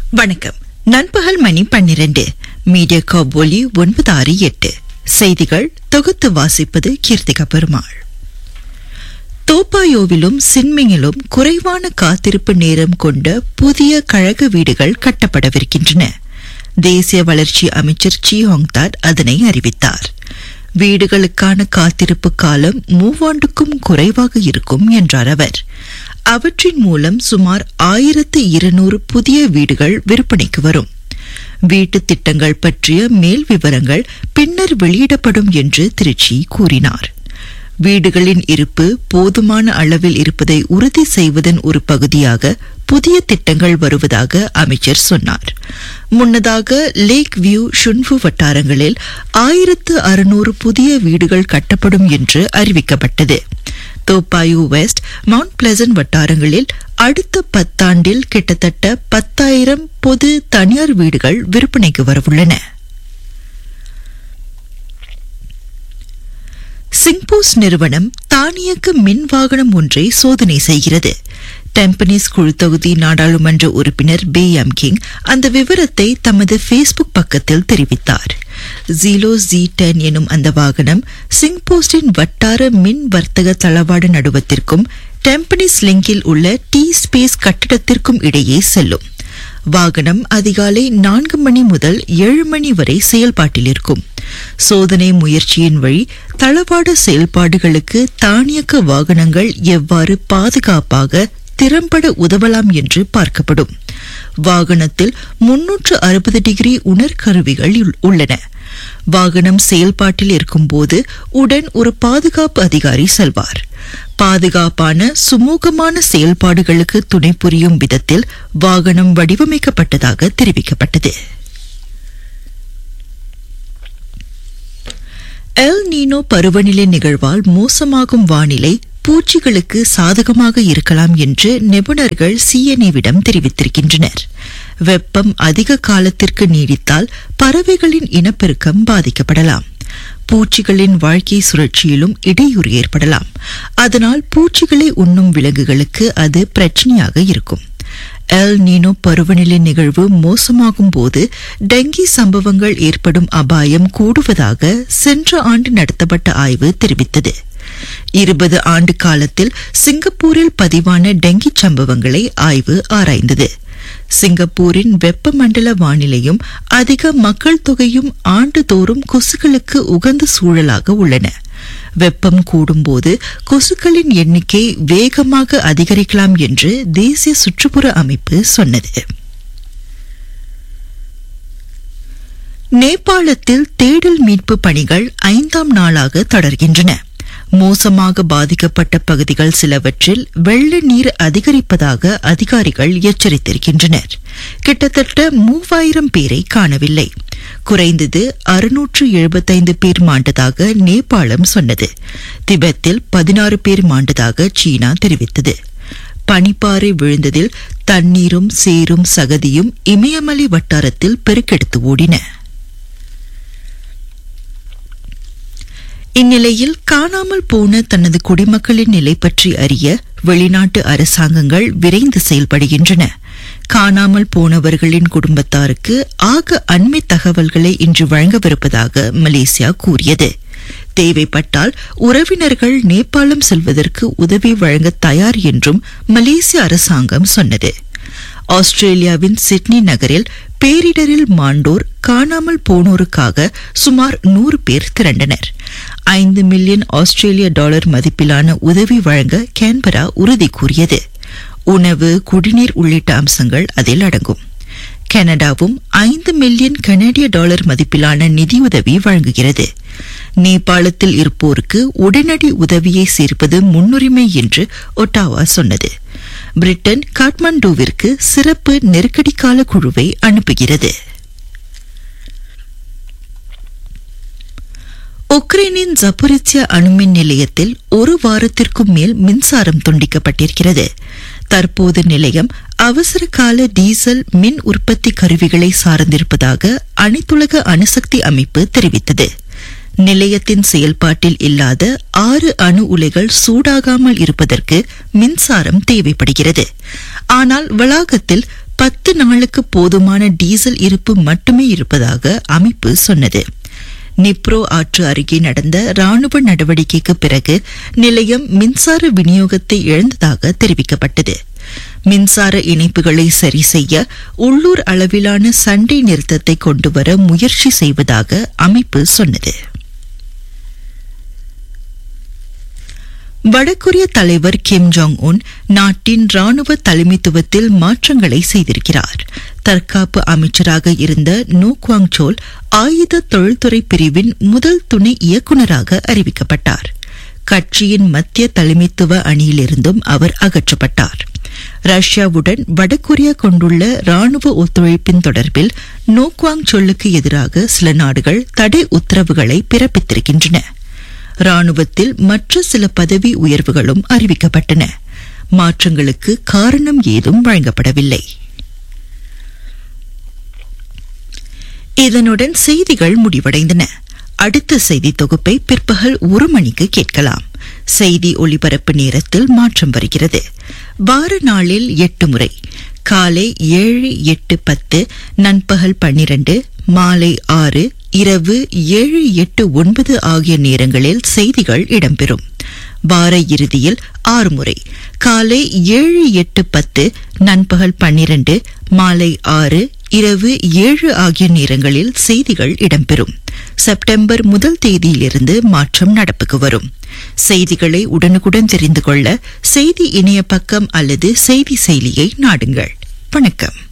வணக்கம் நண்பகல் மணி பன்னிரண்டு மீடியா காப் ஒலி ஒன்பது ஆறு எட்டு செய்திகள் தொகுத்து வாசிப்பது கீர்த்திகா பெருமாள் தோப்பாயோவிலும் சின்மிங்கிலும் குறைவான காத்திருப்பு நேரம் கொண்ட புதிய கழக வீடுகள் கட்டப்படவிருக்கின்றன தேசிய வளர்ச்சி அமைச்சர் சி ஹோங்தாட் அதனை அறிவித்தார் வீடுகளுக்கான காத்திருப்பு காலம் மூவாண்டுக்கும் குறைவாக இருக்கும் என்றார் அவர் அவற்றின் மூலம் சுமார் ஆயிரத்து இருநூறு புதிய வீடுகள் விற்பனைக்கு வரும் வீட்டு திட்டங்கள் பற்றிய மேல் விவரங்கள் பின்னர் வெளியிடப்படும் என்று திருச்சி கூறினார் வீடுகளின் இருப்பு போதுமான அளவில் இருப்பதை உறுதி செய்வதன் ஒரு பகுதியாக புதிய திட்டங்கள் வருவதாக அமைச்சர் சொன்னார் முன்னதாக லேக் வியூ ஷுன்ஃபு வட்டாரங்களில் ஆயிரத்து அறுநூறு புதிய வீடுகள் கட்டப்படும் என்று அறிவிக்கப்பட்டது தோப்பாயு வெஸ்ட் மவுண்ட் பிளசன்ட் வட்டாரங்களில் அடுத்த பத்தாண்டில் கிட்டத்தட்ட பத்தாயிரம் பொது தனியார் வீடுகள் விற்பனைக்கு வரவுள்ளன சிங்போஸ் நிறுவனம் தானியக்க மின் வாகனம் ஒன்றை சோதனை செய்கிறது டெம்பனிஸ் குழு தொகுதி நாடாளுமன்ற உறுப்பினர் பே எம் கிங் அந்த விவரத்தை தமது ஃபேஸ்புக் பக்கத்தில் தெரிவித்தார் ஜீலோ ஜி டென் எனும் அந்த வாகனம் சிங்போஸ்டின் வட்டார மின் வர்த்தக தளவாட நடுவத்திற்கும் டெம்பனிஸ் லிங்கில் உள்ள டி ஸ்பேஸ் கட்டிடத்திற்கும் இடையே செல்லும் வாகனம் அதிகாலை நான்கு மணி முதல் ஏழு மணி வரை செயல்பாட்டில் இருக்கும் சோதனை முயற்சியின் வழி தளவாட செயல்பாடுகளுக்கு தானியக்க வாகனங்கள் எவ்வாறு பாதுகாப்பாக திறம்பட உதவலாம் என்று பார்க்கப்படும் வாகனத்தில் முன்னூற்று அறுபது டிகிரி உணர்கருவிகள் உள்ளன வாகனம் செயல்பாட்டில் இருக்கும்போது உடன் ஒரு பாதுகாப்பு அதிகாரி செல்வார் பாதுகாப்பான சுமூகமான செயல்பாடுகளுக்கு துணை புரியும் விதத்தில் வாகனம் வடிவமைக்கப்பட்டதாக தெரிவிக்கப்பட்டது எல் நீனோ பருவநிலை நிகழ்வால் மோசமாகும் வானிலை பூச்சிகளுக்கு சாதகமாக இருக்கலாம் என்று நிபுணர்கள் சிஎன்ஏவிடம் தெரிவித்திருக்கின்றனர் வெப்பம் அதிக காலத்திற்கு நீடித்தால் பறவைகளின் இனப்பெருக்கம் பாதிக்கப்படலாம் பூச்சிகளின் வாழ்க்கை சுழற்சியிலும் இடையூறு ஏற்படலாம் அதனால் பூச்சிகளை உண்ணும் விலங்குகளுக்கு அது பிரச்சனையாக இருக்கும் எல் நீனோ பருவநிலை நிகழ்வு மோசமாகும் போது டெங்கி சம்பவங்கள் ஏற்படும் அபாயம் கூடுவதாக சென்ற ஆண்டு நடத்தப்பட்ட ஆய்வு தெரிவித்தது இருபது ஆண்டு காலத்தில் சிங்கப்பூரில் பதிவான டெங்கி சம்பவங்களை ஆய்வு ஆராய்ந்தது சிங்கப்பூரின் வெப்பமண்டல வானிலையும் அதிக மக்கள் தொகையும் ஆண்டுதோறும் கொசுகளுக்கு உகந்த சூழலாக உள்ளன வெப்பம் கூடும்போது கொசுக்களின் எண்ணிக்கை வேகமாக அதிகரிக்கலாம் என்று தேசிய சுற்றுப்புற அமைப்பு சொன்னது நேபாளத்தில் தேடல் மீட்பு பணிகள் ஐந்தாம் நாளாக தொடர்கின்றன மோசமாக பாதிக்கப்பட்ட பகுதிகள் சிலவற்றில் வெள்ள நீர் அதிகரிப்பதாக அதிகாரிகள் எச்சரித்திருக்கின்றனர் கிட்டத்தட்ட மூவாயிரம் பேரை காணவில்லை குறைந்தது அறுநூற்று எழுபத்தைந்து பேர் மாண்டதாக நேபாளம் சொன்னது திபெத்தில் பதினாறு பேர் மாண்டதாக சீனா தெரிவித்தது பனிப்பாறை விழுந்ததில் தண்ணீரும் சேரும் சகதியும் இமயமலை வட்டாரத்தில் பெருக்கெடுத்து ஓடின இந்நிலையில் காணாமல் போன தனது குடிமக்களின் நிலை பற்றி அறிய வெளிநாட்டு அரசாங்கங்கள் விரைந்து செயல்படுகின்றன காணாமல் போனவர்களின் குடும்பத்தாருக்கு ஆக அண்மை தகவல்களை இன்று வழங்கவிருப்பதாக மலேசியா கூறியது தேவைப்பட்டால் உறவினர்கள் நேபாளம் செல்வதற்கு உதவி வழங்க தயார் என்றும் மலேசிய அரசாங்கம் சொன்னது ஆஸ்திரேலியாவின் சிட்னி நகரில் பேரிடரில் மாண்டோர் காணாமல் போனோருக்காக சுமார் நூறு பேர் திரண்டனர் ஐந்து மில்லியன் ஆஸ்திரேலிய டாலர் மதிப்பிலான உதவி வழங்க கேன்பரா உறுதி கூறியது உணவு குடிநீர் உள்ளிட்ட அம்சங்கள் அதில் அடங்கும் கனடாவும் ஐந்து மில்லியன் கனடிய டாலர் மதிப்பிலான நிதியுதவி வழங்குகிறது நேபாளத்தில் இருப்போருக்கு உடனடி உதவியை சேர்ப்பது முன்னுரிமை என்று ஒட்டாவா சொன்னது பிரிட்டன் காட்மாண்டுவிற்கு சிறப்பு நெருக்கடிக்கால குழுவை அனுப்புகிறது உக்ரைனின் ஜபோரித்யா அணுமின் நிலையத்தில் ஒரு வாரத்திற்கும் மேல் மின்சாரம் துண்டிக்கப்பட்டிருக்கிறது தற்போது நிலையம் அவசர கால டீசல் மின் உற்பத்தி கருவிகளை சார்ந்திருப்பதாக அனைத்துலக அணுசக்தி அமைப்பு தெரிவித்தது நிலையத்தின் செயல்பாட்டில் இல்லாத ஆறு அணு உலைகள் சூடாகாமல் இருப்பதற்கு மின்சாரம் தேவைப்படுகிறது ஆனால் வளாகத்தில் பத்து நாளுக்கு போதுமான டீசல் இருப்பு மட்டுமே இருப்பதாக அமைப்பு சொன்னது நிப்ரோ ஆற்று அருகே நடந்த ராணுவ நடவடிக்கைக்கு பிறகு நிலையம் மின்சார விநியோகத்தை இழந்ததாக தெரிவிக்கப்பட்டது மின்சார இணைப்புகளை சரி செய்ய உள்ளூர் அளவிலான சண்டை நிறுத்தத்தை கொண்டுவர முயற்சி செய்வதாக அமைப்பு சொன்னது வடகொரிய தலைவர் கிம் ஜாங் உன் நாட்டின் ராணுவ தலைமைத்துவத்தில் மாற்றங்களை செய்திருக்கிறார் தற்காப்பு அமைச்சராக இருந்த நோ குவாங் சோல் ஆயுத தொழில்துறை பிரிவின் முதல் துணை இயக்குநராக அறிவிக்கப்பட்டார் கட்சியின் மத்திய தலைமைத்துவ அணியிலிருந்தும் அவர் அகற்றப்பட்டார் ரஷ்யாவுடன் வடகொரியா கொண்டுள்ள ராணுவ ஒத்துழைப்பின் தொடர்பில் நோக்வாங் சொல்லுக்கு எதிராக சில நாடுகள் தடை உத்தரவுகளை பிறப்பித்திருக்கின்றன ராணுவத்தில் மற்ற சில பதவி உயர்வுகளும் அறிவிக்கப்பட்டன மாற்றங்களுக்கு காரணம் ஏதும் வழங்கப்படவில்லை இதனுடன் செய்திகள் முடிவடைந்தன அடுத்த செய்தி தொகுப்பை பிற்பகல் ஒரு மணிக்கு கேட்கலாம் செய்தி ஒளிபரப்பு நேரத்தில் மாற்றம் வருகிறது வார நாளில் எட்டு முறை காலை ஏழு எட்டு பத்து நண்பகல் பன்னிரண்டு மாலை ஆறு இரவு ஏழு எட்டு ஒன்பது ஆகிய நேரங்களில் செய்திகள் இடம்பெறும் வார இறுதியில் ஆறு முறை காலை ஏழு எட்டு பத்து நண்பகல் பன்னிரண்டு மாலை ஆறு இரவு ஏழு ஆகிய நேரங்களில் செய்திகள் இடம்பெறும் செப்டம்பர் முதல் தேதியிலிருந்து மாற்றம் நடப்புக்கு வரும் செய்திகளை உடனுக்குடன் தெரிந்து கொள்ள செய்தி இணைய பக்கம் அல்லது செய்தி செயலியை நாடுங்கள் வணக்கம்